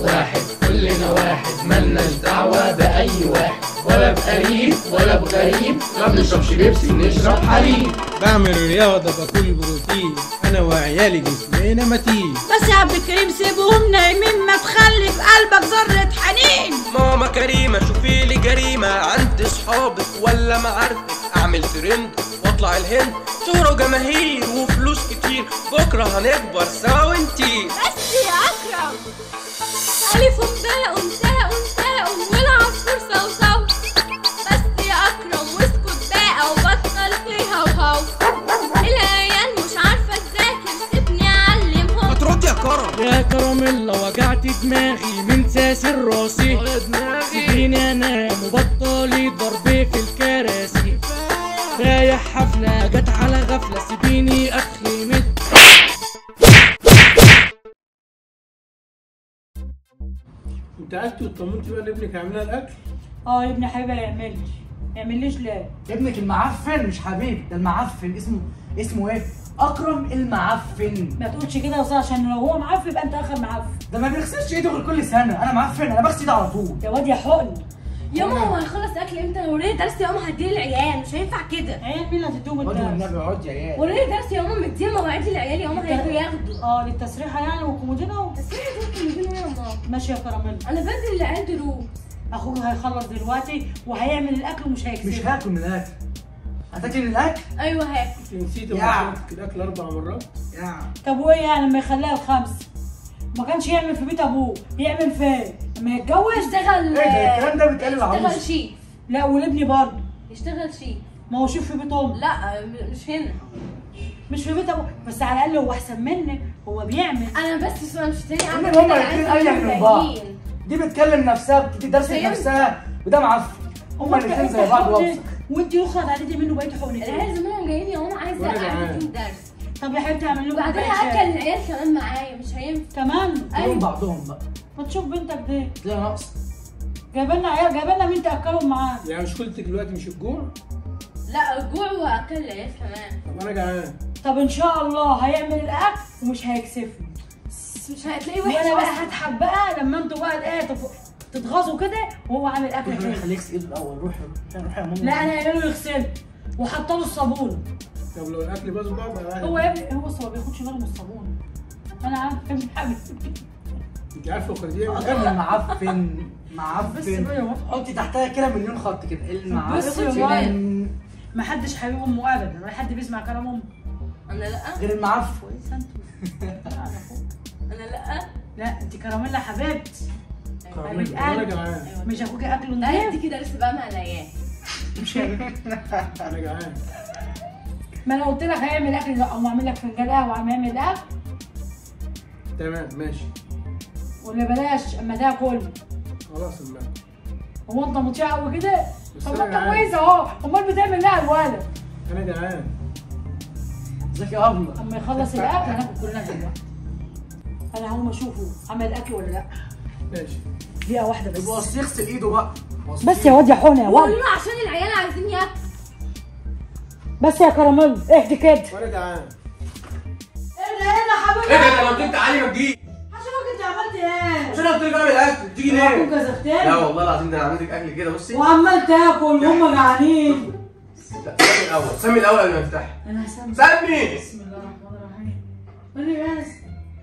واحد كلنا واحد ملناش دعوة بأي واحد ولا بقريب ولا بغريب ما بنشربش بيبسي بنشرب حليب بعمل رياضة باكل بروتين أنا وعيالي جسمنا متين بس يا عبد الكريم سيبهم نايمين ما تخلي في قلبك ذرة حنين ماما كريمة شوفي لي جريمة عند صحابك ولا معارفك أعمل ترند واطلع الهند شهرة وجماهير وفلوس كتير بكرة هنكبر سوا وانتي بس يا أكرم ألف باء تاء تاء والعصفور صوصو بس يا أكرم واسكت بقى وبطل فيها وهو العيال مش عارفة تذاكر سيبني أعلمهم ما ترد يا كرم يا كراميلا وجعت دماغي من ساسر راسي دماغي سيبيني انام وبطلي ضرب في الكراسي رايح حفلة جت على غفلة سيبيني اخي مد أنت قعدت واطمنت بقى لابنك هيعمل لها الأكل؟ اه يا ابني حبيبي يعملش يعمليش ليه ابنك المعفن مش حبيب ده المعفن اسمه اسمه ايه؟ اكرم المعفن ما تقولش كده يا عشان لو هو معفن يبقى انت اخر معفن ده ما بيغسلش ايده غير كل سنه انا معفن انا بغسل ايدي على طول يا واد يا حقن ياما هو هيخلص اكل امتى وريني درس يا ماما هديه العيال مش هينفع كده عيال مين اللي هتدوم اقعد الدرس والنبي اقعد يا عيال وريني درس يا ماما مديه مواعيد العيال يا ماما هياخدوا ياخدوا اه للتسريحه يعني والكومودينو بس ايه دول كلمتين يا ماما ماشي يا كراميل انا بدي العيال دروس اخوك هيخلص دلوقتي وهيعمل الاكل ومش هيكسب مش هاكل من الاكل هتاكل من الاكل؟ ايوه هاكل أنت نسيت يا. أما الأكل أربع مرات؟ يا طب وايه يعني لما يخليها الخمس ما كانش يعمل في بيت ابوه يعمل فين لما يتجوز يشتغل ايه ده الكلام ده بيتقال يشتغل للعروس شيف لا ولابني برضه يشتغل شيف ما هو شوف في بيت امه لا م- مش هنا مش في بيت ابوه بس على الاقل هو احسن منك هو بيعمل انا بس اسمها مش تاني هم عامله هما الاثنين اريح من بعض باينين. دي بتكلم نفسها بتدي درس فهمت. لنفسها وده معفن هما وانت- الاثنين انت زي بعض حقن وابسط وانت يخرج عليكي منه بقيتي العيال حقنتين زمانهم جايين يا ماما عايزه وأنا جعان. اعمل فيهم درس طب يا حبيبتي اعمل لكم وبعدين كوباية هاكل شاي. العيال كمان معايا مش هينفع كمان كلهم ايوه بعضهم بقى ما تشوف بنتك دي تلاقي ناقص جايبه لنا عيال جايبه لنا مين تاكلهم معاه يعني مشكلتك دلوقتي مش الجوع؟ لا الجوع واكل العيال كمان طب أنا جعان طب ان شاء الله هيعمل الاكل ومش هيكسفني بس مش هتلاقيه وحش وانا بقى أصلاً. هضحك بقى لما انتوا بقى ايه تف- تتغاظوا كده وهو عامل اكل روح حلو خليك ايده الاول روح روح يا ماما لا انا قايله له يغسله وحط له الصابون طب لو الأكل باظ بقى هو بقى يا ابني هو أصل ما بياخدش باله من الصابون انا عارف يا ابني حبيبي أنت عارفة خديجة اكرم معفن بس معفن بقى يا واد. حطي تحتها كده مليون خط كده بس يا المعفن ما حدش حبيب امه ابدا ولا حد بيسمع كلام امه انا لا غير المعفن كويس انت لا أنا أخوك. انا لا لا انت كراميلا حبيبتي كراميلا. حبيب وأنا قلبي جعان مش اخوك اكله لا نضيف دي كده لسه بقى مع العيال مش هي- أنا جعان ما انا قلت لك هيعمل اكل او اعمل لك فنجان قهوه عم يعمل اكل تمام ماشي ولا بلاش اما تاكل خلاص المال هو انت مطيع قوي كده بس طب أنا ما انت جعان. كويس اهو امال بتعمل لها الولد أنا جعان ازيك يا ابله اما يخلص الاكل هناكل كلنا دلوقتي انا هقوم اشوفه عمل اكل ولا لا ماشي دقيقه واحده بس يبقى وصي يغسل ايده بقى وصي. بس يا واد يا حونه يا قول واد له عشان العيال عايزين ياكلوا بس يا كراميل اهدي كده وأنا جعان ايه ده ايه ده يا حبيبي ايه ده لما كنت تعالي ما تجيش هشوفك انت عملت ايه مش انا قلت لك اعمل اكل تيجي هكون ليه؟ لا كذبتني والله العظيم ده انا عملت لك اكل كده بصي وعمال تاكل وهم جعانين لا سمي الاول سمي الاول قبل ما نفتح انا هسمي سمي بسم الله الرحمن الرحيم قولي بس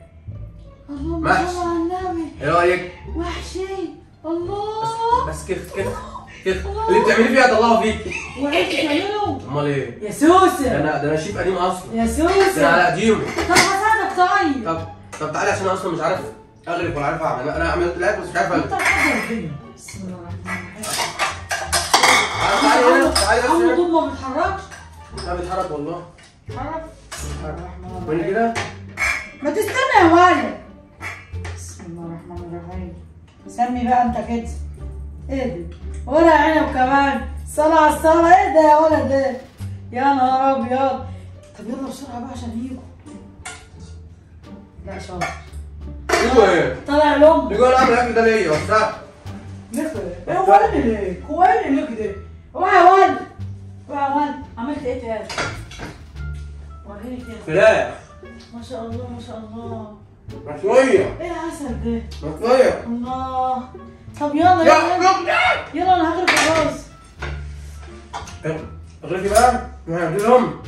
اللهم محشي. صل على النبي ايه رايك؟ وحشي الله بس كيف كيف كيف اللي بتعملي فيها طلعه فيك وعيت تعمله امال ايه؟ يا ده سوسه انا ده انا شيف قديم اصلا يا ده انا سوسه على قديمه طب هساعدك طيب طب طب تعالي عشان انا اصلا مش عارف اغرف ولا عارف اعمل انا عملت الاكل بس مش عارف انت اغرف حاجه الدنيا بسم الله الرحمن الرحيم تعالي هنا تعالي بس عم هنا طول ما بيتحركش لا بيتحرك والله اتحرك وين كده؟ ما تستنى يا ولد بسم الله الرحمن الرحيم سمي بقى انت كده ايه ده ورق عنب كمان صلاة على الصلاة ايه ده يا ولد ده يا نهار ابيض طب يلا بسرعة بقى عشان يجوا لا شاطر ايوه ايه؟ طلع لهم يقول اعمل الاكل ده ليا وبتاع ايه هو اللي ليه؟ هو ايه اللي ليه كده؟ اوعى يا ولد اوعى يا ولد عملت ايه تاني؟ وريني كده فراخ ما شاء الله ما شاء الله مشوية ايه العسل ده مشوية الله طب يلا يا يلا ربنا يلا انا هغرف الراس اغرفي بقى هديلهم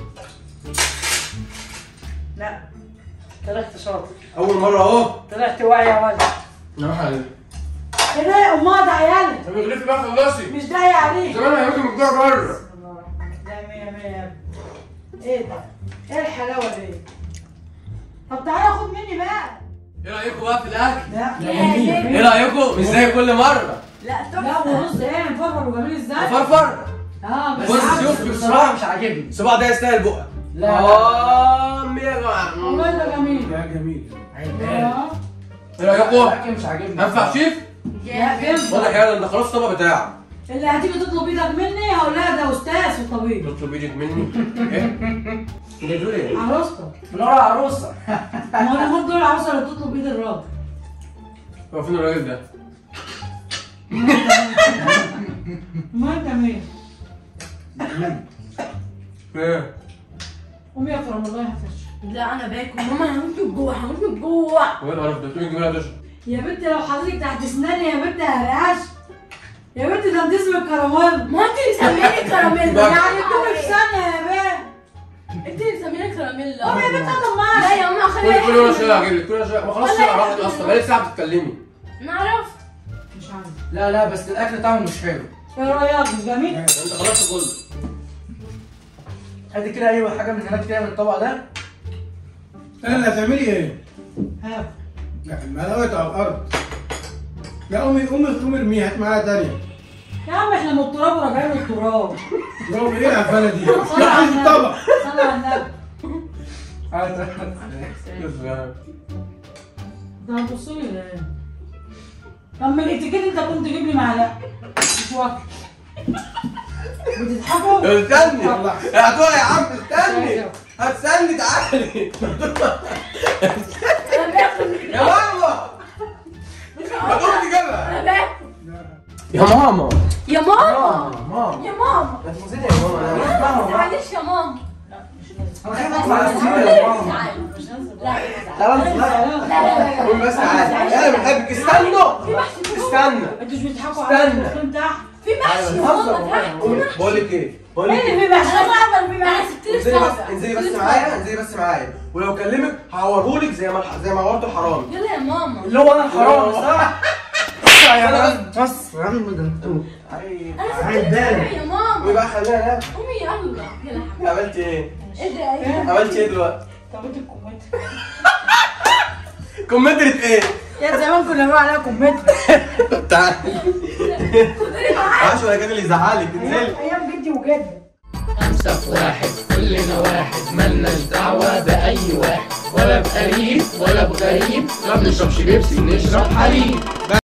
لا طلعت شاطر أول مرة أهو طلعت واعي يا ولد نروح عليه ايه ده يا امها ده عيالي طب اغرفي بقى خلصي مش داعي عليك زمان هيموتوا من الجوع بره ده مية مية يا ابني. ايه ده؟ ايه الحلاوة دي؟ طب تعالى خد مني بقى ايه رايكم بقى في الاكل لا ايه رايكم مش زي كل مره لا لا ورز ايه مفرفر وجميل ازاي؟ فرفر اه بس بص عارف- شوف بصراحة مش عاجبني الصباع ده يستاهل بقى لا. اه يا جماعه والله ده جميل يا جميل اه ايه رايكم الأكل مش عاجبني انفع شيف يا جنب واضح يعني ده خلاص الطبق بتاعك اللي هتيجي تطلب ايدك مني هقول لها ده استاذ في الطبيب تطلب ايدك مني ايه انت بتقول ايه عروستك من ورا عروسة ما هو انا دول العروسه اللي بتطلب ايد الراجل هو فين الراجل ده ما انت مين؟ ايه قومي يا كرم الله يحفظك لا انا باكل ماما انا هموت من الجوع هموت من الجوع هو ايه القرف ده تقولي جميله تشرب يا بنتي لو حضرتك تحت اسناني يا بنتي هرقاش يا بنتي ده انت اسمك كراميل ما انت اللي مسميني كراميلا يعني تقومي في ثانيه يا بيه انت اللي مسميني كراميلا قومي يا بنتي اطلب لا معاك يا ماما كل خليها كل وانا يحكي. شويه هجيب لك كل وانا شويه ما خلاص الساعه راحت اصلا بقالي ساعه بتتكلمي نعرف مش عارف لا لا بس الأكل طعمه مش حلو ايه رايك مش جميل؟ ده انت خلصت كله هاتي كده أي حاجة من هناك كده من الطبق ده انا اللي هتعملي ايه؟ ها لا الملاوات على الارض لا امي امي امي ارميها هات معاها تانية يا عم احنا من التراب وراجعين من التراب برافو ايه العفانة دي؟ صلى لا على عايز النبي الطبق صلى على النبي ده هتبص لي ليه؟ طب من الاتيكيت انت كنت تجيب لي معلقه مش واكل بتضحكوا؟ استني هتقع يا عم استني هتستني تعالي انا باكل يا ماما ما تقوم تجيبها انا باكل يا ماما يا ماما ماما يا ماما ما تفوزيني يا ماما ما تزعليش يا ماما أنا خايف أطلع على السرير يا ماما لا خلاص لا لا لا قوم بس تعالي انا بحبك استنوا استنى انتوا مش بتضحكوا عليا استنى. الدخان تحت؟ في محشي يا ماما تحت قومي بقول لك ايه بقول لك ايه ايه اللي في محشي؟ انا بعمل في انا محشي سبت لك انزلي بس صابع. انزلي بس سبت لك معايا صابع. انزلي بس معايا ولو كلمك هعورهولك زي ما زي ما عورته الحرامي يلا يا ماما اللي هو أنا الحرام صح؟ يا أنا عم بس يا عم ده أنت انا سبت عيب لك بالك. صابع يا قومي ماما بقى خلينا ننام قومي يلا يلا حبيبي عملت ايه؟ ايه ده ايه عملت ايه دلوقتي؟ طب انت الكومنت كومنترت ايه؟ يا زمان كنا بنقول عليها كومنت تعالي معلش ولا كان اللي يزعلك انزلي ايام جدي وجدي خمسة في واحد كلنا واحد ملناش دعوة بأي واحد ولا بقريب ولا بغريب ما بنشربش بيبسي بنشرب حليب